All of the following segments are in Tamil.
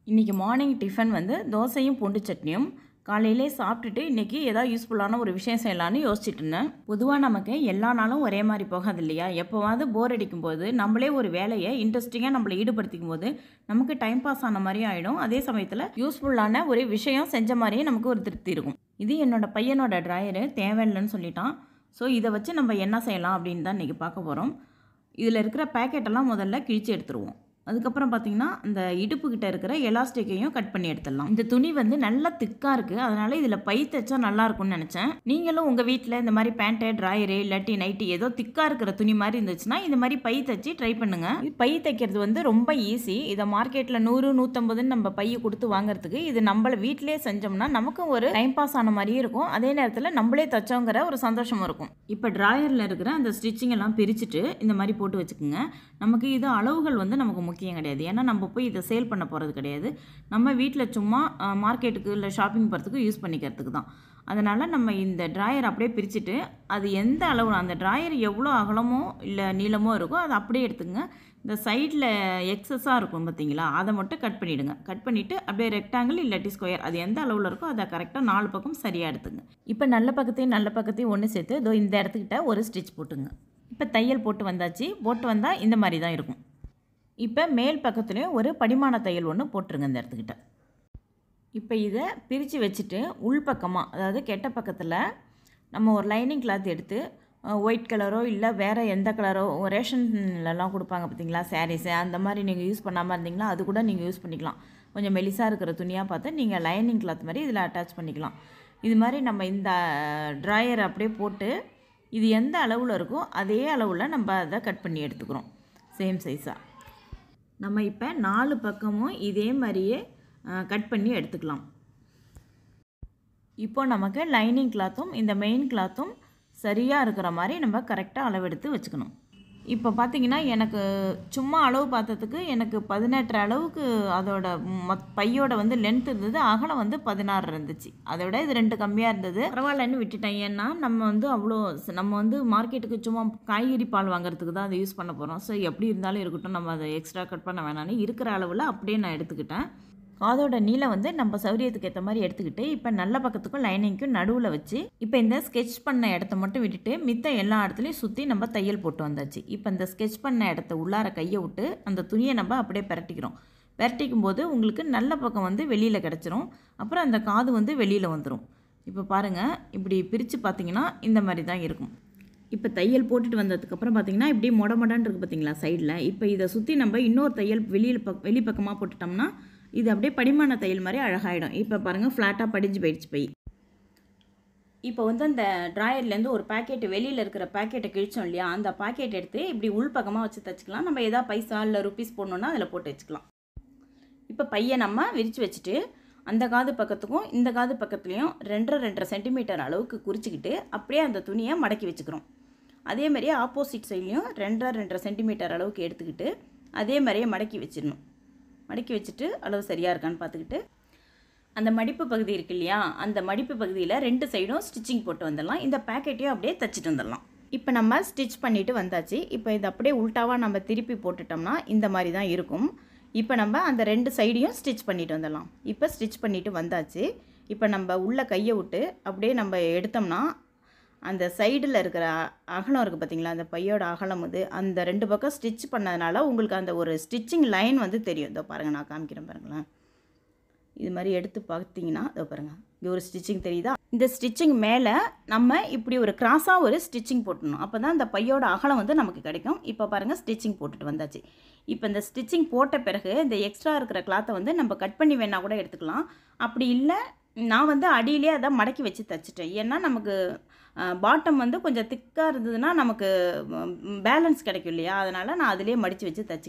இன்றைக்கி மார்னிங் டிஃபன் வந்து தோசையும் பூண்டு சட்னியும் காலையிலே சாப்பிட்டுட்டு இன்றைக்கி ஏதாவது யூஸ்ஃபுல்லான ஒரு விஷயம் செய்யலான்னு யோசிச்சுட்டு இருந்தேன் பொதுவாக நமக்கு எல்லா நாளும் ஒரே மாதிரி போகாது இல்லையா எப்போவாவது போர் அடிக்கும் போது நம்மளே ஒரு வேலையை இன்ட்ரெஸ்டிங்காக நம்மளை ஈடுபடுத்திக்கும் போது நமக்கு டைம் பாஸ் ஆன மாதிரியும் ஆகிடும் அதே சமயத்தில் யூஸ்ஃபுல்லான ஒரு விஷயம் செஞ்ச மாதிரியே நமக்கு ஒரு திருப்தி இருக்கும் இது என்னோட பையனோட ட்ராயரு தேவையில்லைன்னு சொல்லிட்டான் ஸோ இதை வச்சு நம்ம என்ன செய்யலாம் அப்படின்னு தான் இன்றைக்கி பார்க்க போகிறோம் இதில் இருக்கிற பேக்கெட்டெல்லாம் முதல்ல கிழிச்சு எடுத்துருவோம் அதுக்கப்புறம் பார்த்தீங்கன்னா அந்த இடுப்பு கிட்ட இருக்கிற எலாஸ்டிக்கையும் கட் பண்ணி எடுத்துடலாம் இந்த துணி வந்து நல்லா திக்காக இருக்குது அதனால் இதில் பை தைச்சா நல்லா இருக்கும்னு நினச்சேன் நீங்களும் உங்கள் வீட்டில் இந்த மாதிரி பேண்ட்டு ட்ராயரு இல்லாட்டி நைட்டி ஏதோ திக்காக இருக்கிற துணி மாதிரி இருந்துச்சுன்னா இந்த மாதிரி பை தைச்சி ட்ரை பண்ணுங்கள் பை தைக்கிறது வந்து ரொம்ப ஈஸி இதை மார்க்கெட்டில் நூறு நூற்றம்பதுன்னு நம்ம பையை கொடுத்து வாங்குறதுக்கு இது நம்மள வீட்டிலே செஞ்சோம்னா நமக்கும் ஒரு டைம் பாஸ் ஆன மாதிரியும் இருக்கும் அதே நேரத்தில் நம்மளே தைச்சோங்கிற ஒரு சந்தோஷமும் இருக்கும் இப்போ ட்ராயரில் இருக்கிற அந்த ஸ்டிச்சிங் எல்லாம் பிரிச்சுட்டு இந்த மாதிரி போட்டு வச்சுக்கோங்க நமக்கு இது அளவுகள் வந்து நமக்கு முக்கியம் கிடையாது ஏன்னா நம்ம போய் இதை சேல் பண்ண போகிறது கிடையாது நம்ம வீட்டில் சும்மா மார்க்கெட்டுக்கு இல்லை ஷாப்பிங் போகிறதுக்கு யூஸ் பண்ணிக்கிறதுக்கு தான் அதனால் நம்ம இந்த ட்ராயர் அப்படியே பிரிச்சுட்டு அது எந்த அளவு அந்த ட்ராயர் எவ்வளோ அகலமோ இல்லை நீளமோ இருக்கோ அதை அப்படியே எடுத்துக்கங்க இந்த சைடில் எக்ஸஸாக இருக்கும் பார்த்தீங்களா அதை மட்டும் கட் பண்ணிவிடுங்க கட் பண்ணிவிட்டு அப்படியே ரெக்டாங்கிள் இல்லாட்டி ஸ்கொயர் அது எந்த அளவில் இருக்கோ அதை கரெக்டாக நாலு பக்கம் சரியாக எடுத்துங்க இப்போ நல்ல பக்கத்தையும் நல்ல பக்கத்தையும் ஒன்று சேர்த்து இதோ இந்த இடத்துக்கிட்ட ஒரு ஸ்டிச் போட்டுங்க இப்போ தையல் போட்டு வந்தாச்சு போட்டு வந்தால் இந்த மாதிரி தான் இருக்கும் இப்போ மேல் பக்கத்துலேயும் ஒரு படிமான தையல் ஒன்று போட்டுருங்க இந்த இடத்துக்கிட்ட இப்போ இதை பிரித்து வச்சுட்டு உள் பக்கமாக அதாவது கெட்ட பக்கத்தில் நம்ம ஒரு லைனிங் கிளாத் எடுத்து ஒயிட் கலரோ இல்லை வேறு எந்த கலரோ ரேஷன்லலாம் கொடுப்பாங்க பார்த்தீங்களா சாரீஸு அந்த மாதிரி நீங்கள் யூஸ் பண்ணாமல் இருந்தீங்களா அது கூட நீங்கள் யூஸ் பண்ணிக்கலாம் கொஞ்சம் மெலிசாக இருக்கிற துணியாக பார்த்து நீங்கள் லைனிங் கிளாத் மாதிரி இதில் அட்டாச் பண்ணிக்கலாம் இது மாதிரி நம்ம இந்த ட்ராயர் அப்படியே போட்டு இது எந்த அளவில் இருக்கோ அதே அளவில் நம்ம அதை கட் பண்ணி எடுத்துக்கிறோம் சேம் சைஸாக நம்ம இப்போ நாலு பக்கமும் இதே மாதிரியே கட் பண்ணி எடுத்துக்கலாம் இப்போ நமக்கு லைனிங் கிளாத்தும் இந்த மெயின் கிளாத்தும் சரியாக இருக்கிற மாதிரி நம்ம கரெக்டாக அளவெடுத்து வச்சுக்கணும் இப்போ பார்த்தீங்கன்னா எனக்கு சும்மா அளவு பார்த்ததுக்கு எனக்கு பதினெட்டு அளவுக்கு அதோட மொத் பையோட வந்து லென்த் இருந்தது அகலம் வந்து பதினாறு இருந்துச்சு அதை விட இது ரெண்டு கம்மியாக இருந்தது பரவாயில்லன்னு விட்டுட்டேன் ஏன்னா நம்ம வந்து அவ்வளோ நம்ம வந்து மார்க்கெட்டுக்கு சும்மா காய்கறி பால் வாங்குறதுக்கு தான் அதை யூஸ் பண்ண போகிறோம் ஸோ எப்படி இருந்தாலும் இருக்கட்டும் நம்ம அதை எக்ஸ்ட்ரா கட் பண்ண வேணான்னு இருக்கிற அளவில் அப்படியே நான் எடுத்துக்கிட்டேன் காதோட நீளம் வந்து நம்ம சௌரியத்துக்கு ஏற்ற மாதிரி எடுத்துக்கிட்டு இப்போ நல்ல பக்கத்துக்கும் லைனிங்க்கும் நடுவில் வச்சு இப்போ இந்த ஸ்கெட்ச் பண்ண இடத்த மட்டும் விட்டுட்டு மித்த எல்லா இடத்துலையும் சுற்றி நம்ம தையல் போட்டு வந்தாச்சு இப்போ இந்த ஸ்கெட்ச் பண்ண இடத்த உள்ளார கையை விட்டு அந்த துணியை நம்ம அப்படியே பரட்டிக்கிறோம் பரட்டிக்கும் போது உங்களுக்கு நல்ல பக்கம் வந்து வெளியில் கிடச்சிரும் அப்புறம் அந்த காது வந்து வெளியில் வந்துடும் இப்போ பாருங்கள் இப்படி பிரித்து பார்த்தீங்கன்னா இந்த மாதிரி தான் இருக்கும் இப்போ தையல் போட்டுட்டு வந்ததுக்கப்புறம் பார்த்தீங்கன்னா இப்படி மொட மொடன்னு இருக்குது பார்த்தீங்களா சைடில் இப்போ இதை சுற்றி நம்ம இன்னொரு தையல் வெளியில் பக் வெளி பக்கமாக போட்டுட்டோம்னா இது அப்படியே படிமான தையல் மாதிரி அழகாயிடும் இப்போ பாருங்கள் ஃப்ளாட்டாக படிஞ்சு போயிடுச்சு போய் இப்போ வந்து அந்த ட்ராயர்லேருந்து ஒரு பேக்கெட் வெளியில் இருக்கிற பேக்கெட்டை கிழிச்சோம் இல்லையா அந்த பாக்கெட் எடுத்து இப்படி உள் பக்கமாக வச்சு தைச்சிக்கலாம் நம்ம எதாவது பைசா இல்லை ருப்பீஸ் போடணுன்னா அதில் போட்டு வச்சுக்கலாம் இப்போ பையை நம்ம விரித்து வச்சுட்டு அந்த காது பக்கத்துக்கும் இந்த காது பக்கத்துலேயும் ரெண்டரை ரெண்டரை சென்டிமீட்டர் அளவுக்கு குறிச்சிக்கிட்டு அப்படியே அந்த துணியை மடக்கி வச்சுக்கிறோம் அதே மாதிரியே ஆப்போசிட் சைட்லேயும் ரெண்டரை ரெண்டரை சென்டிமீட்டர் அளவுக்கு எடுத்துக்கிட்டு அதே மாதிரியே மடக்கி வச்சிடணும் மடக்கி வச்சுட்டு அளவு சரியாக இருக்கான்னு பார்த்துக்கிட்டு அந்த மடிப்பு பகுதி இருக்கு இல்லையா அந்த மடிப்பு பகுதியில் ரெண்டு சைடும் ஸ்டிச்சிங் போட்டு வந்துடலாம் இந்த பேக்கெட்டையும் அப்படியே தச்சுட்டு வந்துடலாம் இப்போ நம்ம ஸ்டிச் பண்ணிவிட்டு வந்தாச்சு இப்போ இது அப்படியே உல்ட்டாவாக நம்ம திருப்பி போட்டுட்டோம்னா இந்த மாதிரி தான் இருக்கும் இப்போ நம்ம அந்த ரெண்டு சைடையும் ஸ்டிச் பண்ணிட்டு வந்துடலாம் இப்போ ஸ்டிச் பண்ணிவிட்டு வந்தாச்சு இப்போ நம்ம உள்ளே கையை விட்டு அப்படியே நம்ம எடுத்தோம்னா அந்த சைடில் இருக்கிற அகலம் இருக்குது பார்த்தீங்களா அந்த பையோட அகலம் இது அந்த ரெண்டு பக்கம் ஸ்டிச் பண்ணதுனால உங்களுக்கு அந்த ஒரு ஸ்டிச்சிங் லைன் வந்து தெரியும் இதோ பாருங்கள் நான் காமிக்கிறேன் பாருங்களேன் இது மாதிரி எடுத்து பார்த்தீங்கன்னா இதோ பாருங்கள் இது ஒரு ஸ்டிச்சிங் தெரியுதா இந்த ஸ்டிச்சிங் மேலே நம்ம இப்படி ஒரு கிராஸாக ஒரு ஸ்டிச்சிங் போட்டணும் அப்போ தான் இந்த பையோட அகலம் வந்து நமக்கு கிடைக்கும் இப்போ பாருங்கள் ஸ்டிச்சிங் போட்டுட்டு வந்தாச்சு இப்போ இந்த ஸ்டிச்சிங் போட்ட பிறகு இந்த எக்ஸ்ட்ரா இருக்கிற கிளாத்தை வந்து நம்ம கட் பண்ணி வேணால் கூட எடுத்துக்கலாம் அப்படி இல்லை நான் வந்து அடியிலே அதை மடக்கி வச்சு தைச்சிட்டேன் ஏன்னா நமக்கு பாட்டம் வந்து கொஞ்சம் திக்காக இருந்ததுன்னா நமக்கு பேலன்ஸ் கிடைக்கும் இல்லையா அதனால் நான் அதிலே மடித்து வச்சு தைச்சி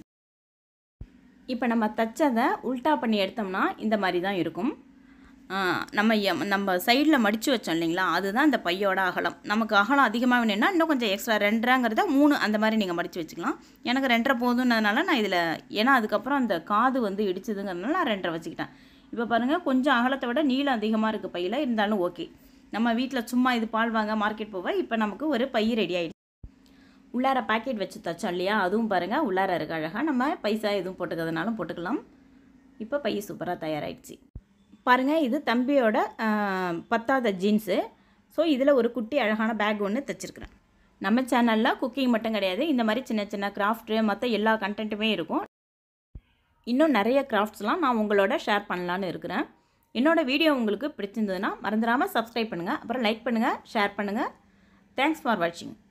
இப்போ நம்ம தைச்சதை உல்ட்டா பண்ணி எடுத்தோம்னா இந்த மாதிரி தான் இருக்கும் நம்ம நம்ம சைடில் மடித்து வச்சோம் இல்லைங்களா அதுதான் இந்த பையோட அகலம் நமக்கு அகலம் அதிகமாக வேணும்னா இன்னும் கொஞ்சம் எக்ஸ்ட்ரா ரெண்டரைங்கிறத மூணு அந்த மாதிரி நீங்கள் மடித்து வச்சுக்கலாம் எனக்கு ரெண்டரை போதுன்றதுனால நான் இதில் ஏன்னா அதுக்கப்புறம் அந்த காது வந்து இடிச்சதுங்கிறதுனால நான் ரெண்டரை வச்சுக்கிட்டேன் இப்போ பாருங்கள் கொஞ்சம் அகலத்தை விட நீளம் அதிகமாக இருக்குது பையில் இருந்தாலும் ஓகே நம்ம வீட்டில் சும்மா இது பால் வாங்க மார்க்கெட் போக இப்போ நமக்கு ஒரு பை ரெடி ஆகிடுச்சு உள்ளார பாக்கெட் வச்சு தைச்சோம் இல்லையா அதுவும் பாருங்கள் உள்ளார இருக்க அழகாக நம்ம பைசா எதுவும் போட்டுக்கிறதுனாலும் போட்டுக்கலாம் இப்போ பை சூப்பராக தயாராகிடுச்சு பாருங்கள் இது தம்பியோட ஆ, பத்தாத ஜீன்ஸு ஸோ இதில் ஒரு குட்டி அழகான பேக் ஒன்று தைச்சிருக்கிறேன் நம்ம சேனலில் குக்கிங் மட்டும் கிடையாது இந்த மாதிரி சின்ன சின்ன கிராஃப்ட்டு மற்ற எல்லா கண்டென்ட்டுமே இருக்கும் இன்னும் நிறைய கிராஃப்ட்ஸ்லாம் நான் உங்களோட ஷேர் பண்ணலான்னு இருக்கிறேன் என்னோட வீடியோ உங்களுக்கு பிடிச்சிருந்ததுன்னா மறந்துடாமல் சப்ஸ்கிரைப் பண்ணுங்கள் அப்புறம் லைக் பண்ணுங்கள் ஷேர் பண்ணுங்கள் தேங்க்ஸ் ஃபார் வாட்சிங்